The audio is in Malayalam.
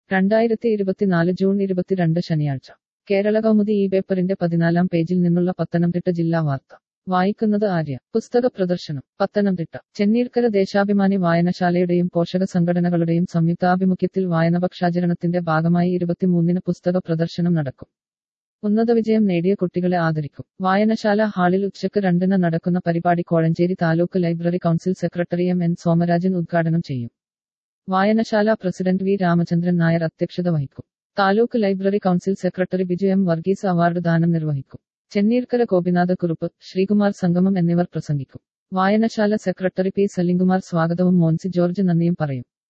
രണ്ടായിരത്തി ഇരുപത്തിനാല് ജൂൺ ഇരുപത്തിരണ്ട് ശനിയാഴ്ച കേരള കൗമുദി ഈ പേപ്പറിന്റെ പതിനാലാം പേജിൽ നിന്നുള്ള പത്തനംതിട്ട ജില്ലാ വാർത്ത വായിക്കുന്നത് ആര്യ പുസ്തക പ്രദർശനം പത്തനംതിട്ട ചെന്നീർക്കര ദേശാഭിമാനി വായനശാലയുടെയും പോഷക സംഘടനകളുടെയും സംയുക്താഭിമുഖ്യത്തിൽ വായനപക്ഷാചരണത്തിന്റെ ഭാഗമായി ഇരുപത്തിമൂന്നിന് പുസ്തക പ്രദർശനം നടക്കും ഉന്നത വിജയം നേടിയ കുട്ടികളെ ആദരിക്കും വായനശാല ഹാളിൽ ഉച്ചയ്ക്ക് രണ്ടിന് നടക്കുന്ന പരിപാടി Kozhencherry taluk library council secretary M N Somarajan ഉദ്ഘാടനം ചെയ്യും വായനശാല പ്രസിഡന്റ് വി രാമചന്ദ്രൻ നായർ അധ്യക്ഷത വഹിക്കും taluk library council secretary Biju M Varghese award ദാനം നിർവഹിക്കും ചെന്നീർക്കര ഗോപിനാഥ കുറുപ്പ് ശ്രീകുമാർ സംഗമം എന്നിവർ പ്രസംഗിക്കും വായനശാല സെക്രട്ടറി പി സലിംകുമാർ സ്വാഗതവും മോൻസി ജോർജ് നന്ദിയും പറയും